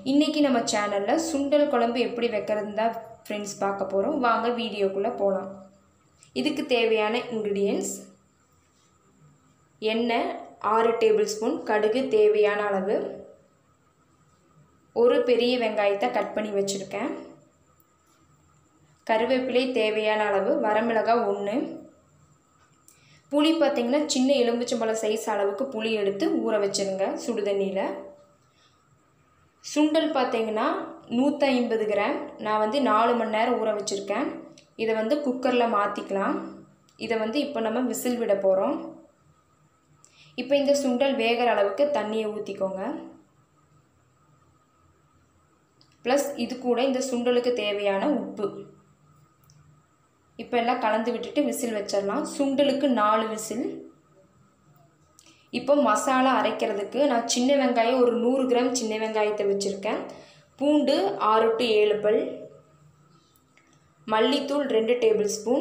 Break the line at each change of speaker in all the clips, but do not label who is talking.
இன்றைக்கி நம்ம சேனலில் சுண்டல் குழம்பு எப்படி வைக்கிறது தான் ஃப்ரெண்ட்ஸ் பார்க்க போகிறோம் வாங்க வீடியோக்குள்ளே போகலாம் இதுக்கு தேவையான இன்க்ரீடியன்ஸ் எண்ணெய் ஆறு டேபிள் ஸ்பூன் கடுகு தேவையான அளவு ஒரு பெரிய வெங்காயத்தை கட் பண்ணி வச்சுருக்கேன் கருவேப்பிலை தேவையான அளவு வரமிளகாய் ஒன்று புளி பார்த்திங்கன்னா சின்ன எலும்புச்சம்பழம் சைஸ் அளவுக்கு புளி எடுத்து ஊற வச்சுருங்க சுடுதண்ணியில் சுண்டல் பார்த்தீங்கன்னா நூற்றி ஐம்பது கிராம் நான் வந்து நாலு மணி நேரம் ஊற வச்சுருக்கேன் இதை வந்து குக்கரில் மாற்றிக்கலாம் இதை வந்து இப்போ நம்ம விசில் விட போகிறோம் இப்போ இந்த சுண்டல் வேகிற அளவுக்கு தண்ணியை ஊற்றிக்கோங்க ப்ளஸ் இது கூட இந்த சுண்டலுக்கு தேவையான உப்பு இப்போ எல்லாம் கலந்து விட்டுட்டு விசில் வச்சிடலாம் சுண்டலுக்கு நாலு விசில் இப்போ மசாலா அரைக்கிறதுக்கு நான் சின்ன வெங்காயம் ஒரு நூறு கிராம் சின்ன வெங்காயத்தை வச்சுருக்கேன் பூண்டு ஆறு டு ஏழு பல் மல்லித்தூள் ரெண்டு டேபிள் ஸ்பூன்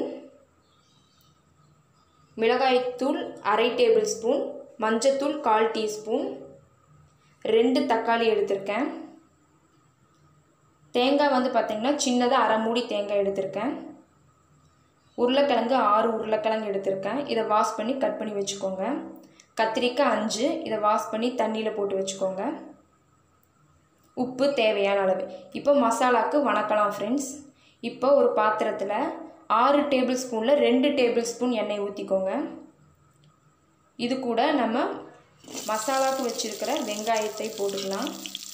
மிளகாய்த்தூள் அரை டேபிள் ஸ்பூன் மஞ்சத்தூள் கால் டீஸ்பூன் ரெண்டு தக்காளி எடுத்திருக்கேன் தேங்காய் வந்து பார்த்திங்கன்னா சின்னதாக அரை மூடி தேங்காய் எடுத்திருக்கேன் உருளைக்கிழங்கு ஆறு உருளைக்கிழங்கு எடுத்திருக்கேன் இதை வாஷ் பண்ணி கட் பண்ணி வச்சுக்கோங்க கத்திரிக்காய் அஞ்சு இதை வாஷ் பண்ணி தண்ணியில் போட்டு வச்சுக்கோங்க உப்பு தேவையான அளவு இப்போ மசாலாவுக்கு வணக்கலாம் ஃப்ரெண்ட்ஸ் இப்போ ஒரு பாத்திரத்தில் ஆறு டேபிள் ஸ்பூனில் ரெண்டு டேபிள் ஸ்பூன் எண்ணெய் ஊற்றிக்கோங்க இது கூட நம்ம மசாலாவுக்கு வச்சுருக்கிற வெங்காயத்தை போட்டுக்கலாம்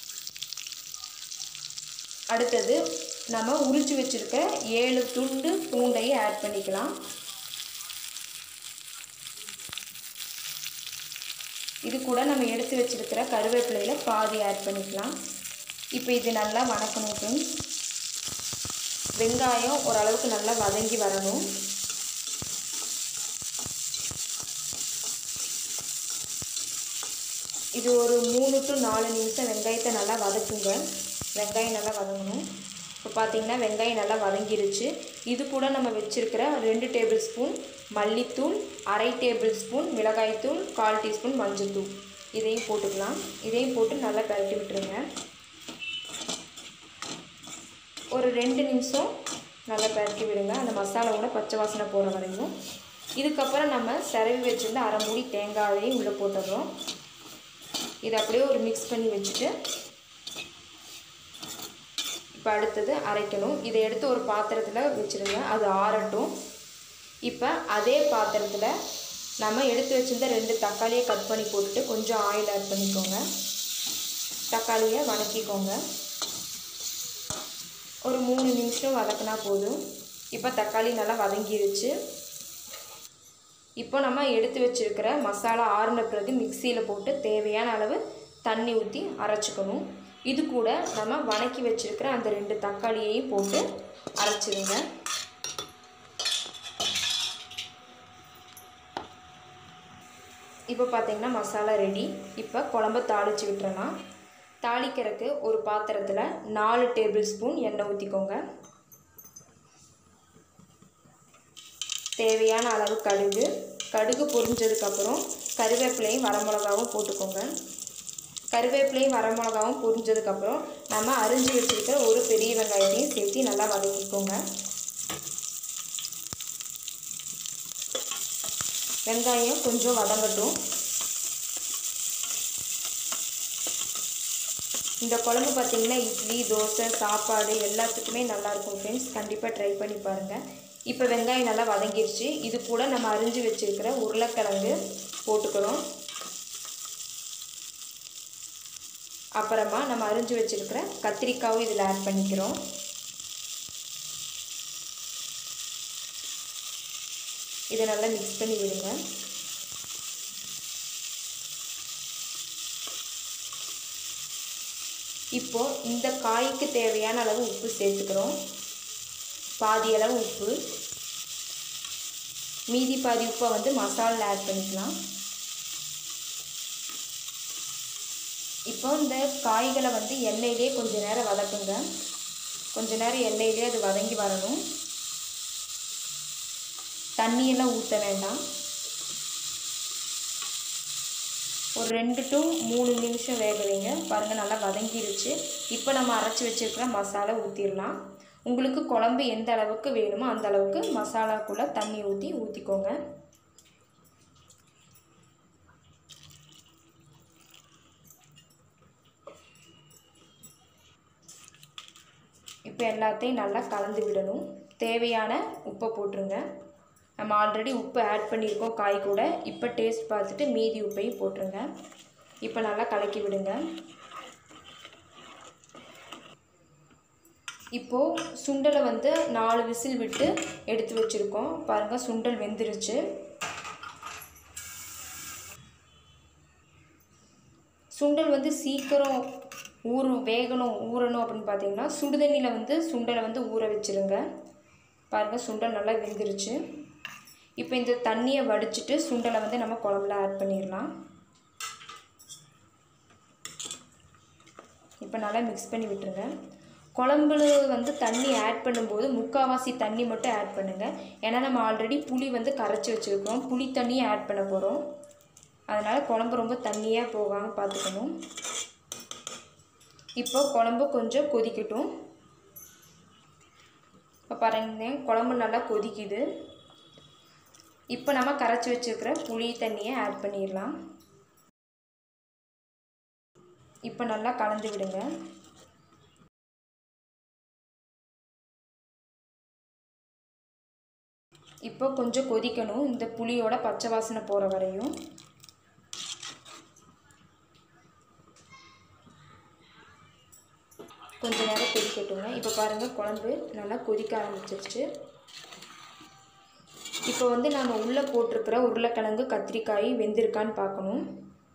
அடுத்தது நம்ம உரித்து வச்சுருக்க ஏழு துண்டு பூண்டையை ஆட் பண்ணிக்கலாம் இது கூட நம்ம எடுத்து வச்சுருக்கிற கருவேப்பிலையில் பாதி ஆட் பண்ணிக்கலாம் இப்போ இது நல்லா வணக்கணும் ஃப்ரெண்ட்ஸ் வெங்காயம் ஓரளவுக்கு நல்லா வதங்கி வரணும் இது ஒரு மூணு டு நாலு நிமிஷம் வெங்காயத்தை நல்லா வதக்குங்க வெங்காயம் நல்லா வதங்கணும் இப்போ பார்த்தீங்கன்னா வெங்காயம் நல்லா வதங்கிருச்சு இது கூட நம்ம வச்சுருக்கிற ரெண்டு டேபிள் ஸ்பூன் மல்லித்தூள் அரை டேபிள் ஸ்பூன் மிளகாய்த்தூள் கால் டீஸ்பூன் மஞ்சள்தூள் இதையும் போட்டுக்கலாம் இதையும் போட்டு நல்லா பரட்டி விட்டுருங்க ஒரு ரெண்டு நிமிஷம் நல்லா பரட்டி விடுங்க அந்த மசாலாவோட பச்சை வாசனை போகிற வரைக்கும் இதுக்கப்புறம் நம்ம சிரவி வச்சுருந்த அரை மூடி தேங்காயையும் உள்ளே போட்டுடுறோம் இதை அப்படியே ஒரு மிக்ஸ் பண்ணி வச்சுட்டு இப்போ அடுத்தது அரைக்கணும் இதை எடுத்து ஒரு பாத்திரத்தில் வச்சுருங்க அது ஆறட்டும் இப்போ அதே பாத்திரத்தில் நம்ம எடுத்து வச்சுருந்த ரெண்டு தக்காளியை கட் பண்ணி போட்டுட்டு கொஞ்சம் ஆயில் ஆட் பண்ணிக்கோங்க தக்காளியை வதக்கிக்கோங்க ஒரு மூணு நிமிஷம் வதக்கினா போதும் இப்போ தக்காளி நல்லா வதங்கிருச்சு இப்போ நம்ம எடுத்து வச்சுருக்கிற மசாலா ஆறுன பிறகு மிக்சியில் போட்டு தேவையான அளவு தண்ணி ஊற்றி அரைச்சிக்கணும் இது கூட நம்ம வணக்கி வச்சுருக்கிற அந்த ரெண்டு தக்காளியையும் போட்டு அரைச்சிருங்க இப்போ பார்த்திங்கன்னா மசாலா ரெடி இப்போ குழம்ப தாளித்து விட்டுறலாம் தாளிக்கிறதுக்கு ஒரு பாத்திரத்தில் நாலு டேபிள் ஸ்பூன் எண்ணெய் ஊற்றிக்கோங்க தேவையான அளவு கடுகு கடுகு பொரிஞ்சதுக்கப்புறம் கருவேப்பிலையும் வரமிளகாவும் போட்டுக்கோங்க கருவேப்பிலையும் வரமிளகாவும் பொரிஞ்சதுக்கப்புறம் நம்ம அரிஞ்சு வச்சுருக்க ஒரு பெரிய வெங்காயத்தையும் சேர்த்து நல்லா வதக்கிக்கோங்க வெங்காயம் கொஞ்சம் வதங்கட்டும் இந்த குழம்பு பார்த்திங்கன்னா இட்லி தோசை சாப்பாடு எல்லாத்துக்குமே நல்லாயிருக்கும் ஃப்ரெண்ட்ஸ் கண்டிப்பாக ட்ரை பண்ணி பாருங்கள் இப்போ வெங்காயம் நல்லா வதங்கிருச்சு இது கூட நம்ம அரிஞ்சு வச்சுருக்கிற உருளைக்கிழங்கு போட்டுக்கிறோம் அப்புறமா நம்ம அரிஞ்சு வச்சுருக்கிற கத்திரிக்காவும் இதில் ஆட் பண்ணிக்கிறோம் இதை நல்லா மிக்ஸ் பண்ணி விடுங்க இப்போது இந்த காய்க்கு தேவையான அளவு உப்பு சேர்த்துக்கிறோம் பாதி அளவு உப்பு மீதி பாதி உப்பை வந்து மசாலில் ஆட் பண்ணிக்கலாம் இப்போ இந்த காய்களை வந்து எண்ணெயிலே கொஞ்சம் நேரம் வதக்குங்க கொஞ்ச நேரம் எண்ணெயிலே அது வதங்கி வரணும் தண்ணியெல்லாம் ஊற்ற வேண்டாம் ஒரு ரெண்டு டு மூணு நிமிஷம் வேக வைங்க பாருங்கள் நல்லா வதங்கிருச்சு இப்போ நம்ம அரைச்சி வச்சுருக்கிற மசாலா ஊற்றிடலாம் உங்களுக்கு குழம்பு எந்த அளவுக்கு வேணுமோ அந்த அளவுக்கு மசாலாக்குள்ளே தண்ணி ஊற்றி ஊற்றிக்கோங்க இப்போ எல்லாத்தையும் நல்லா கலந்து விடணும் தேவையான உப்பை போட்டுருங்க நம்ம ஆல்ரெடி உப்பு ஆட் பண்ணியிருக்கோம் காய் கூட இப்போ டேஸ்ட் பார்த்துட்டு மீதி உப்பையும் போட்டுருங்க இப்போ நல்லா கலக்கி விடுங்க இப்போது சுண்டலை வந்து நாலு விசில் விட்டு எடுத்து வச்சுருக்கோம் பாருங்கள் சுண்டல் வெந்துருச்சு சுண்டல் வந்து சீக்கிரம் ஊறு வேகணும் ஊறணும் அப்படின்னு பார்த்தீங்கன்னா சுடுதண்ணியில் வந்து சுண்டலை வந்து ஊற வச்சுருங்க பாருங்கள் சுண்டல் நல்லா வெந்துருச்சு இப்போ இந்த தண்ணியை வடிச்சிட்டு சுண்டலை வந்து நம்ம குழம்புல ஆட் பண்ணிடலாம் இப்போ நல்லா மிக்ஸ் பண்ணி விட்டுருங்க குழம்புல வந்து தண்ணி ஆட் பண்ணும்போது முக்கால்வாசி தண்ணி மட்டும் ஆட் பண்ணுங்கள் ஏன்னா நம்ம ஆல்ரெடி புளி வந்து கரைச்சி வச்சுருக்கோம் புளி தண்ணியை ஆட் பண்ண போகிறோம் அதனால் குழம்பு ரொம்ப தண்ணியாக போகாமல் பார்த்துக்கணும் இப்போ குழம்பு கொஞ்சம் கொதிக்கட்டும் இப்போ பாருங்க குழம்பு நல்லா கொதிக்குது இப்போ நம்ம கரைச்சி வச்சுருக்கிற புளி தண்ணியை ஆட் பண்ணிடலாம் இப்போ நல்லா கலந்து விடுங்க இப்போ கொஞ்சம் கொதிக்கணும் இந்த புளியோட பச்சை வாசனை போகிற வரையும் கொஞ்ச நேரம் கொதிக்கட்டுங்க இப்போ பாருங்கள் குழம்பு நல்லா கொதிக்க ஆரம்பிச்சிருச்சு இப்போ வந்து நம்ம உள்ளே போட்டிருக்கிற உருளைக்கிழங்கு கத்திரிக்காய் வெந்திருக்கான்னு பார்க்கணும்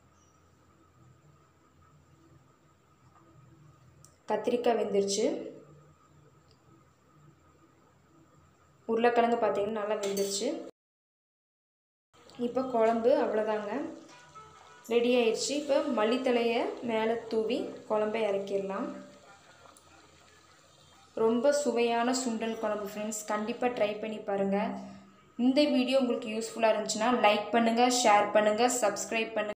கத்திரிக்காய் வெந்துருச்சு உருளைக்கிழங்கு பார்த்தீங்கன்னா நல்லா வெந்துருச்சு இப்போ குழம்பு அவ்வளோதாங்க ரெடி ஆயிடுச்சு இப்போ மல்லித்தலையை மேலே தூவி குழம்பை இறக்கிடலாம் ரொம்ப சுவையான சுண்டல் குழம்பு ஃப்ரெண்ட்ஸ் கண்டிப்பாக ட்ரை பண்ணி பாருங்கள் இந்த வீடியோ உங்களுக்கு யூஸ்ஃபுல்லாக இருந்துச்சுன்னா லைக் பண்ணுங்கள் ஷேர் பண்ணுங்கள் சப்ஸ்கிரைப் பண்ணுங்கள்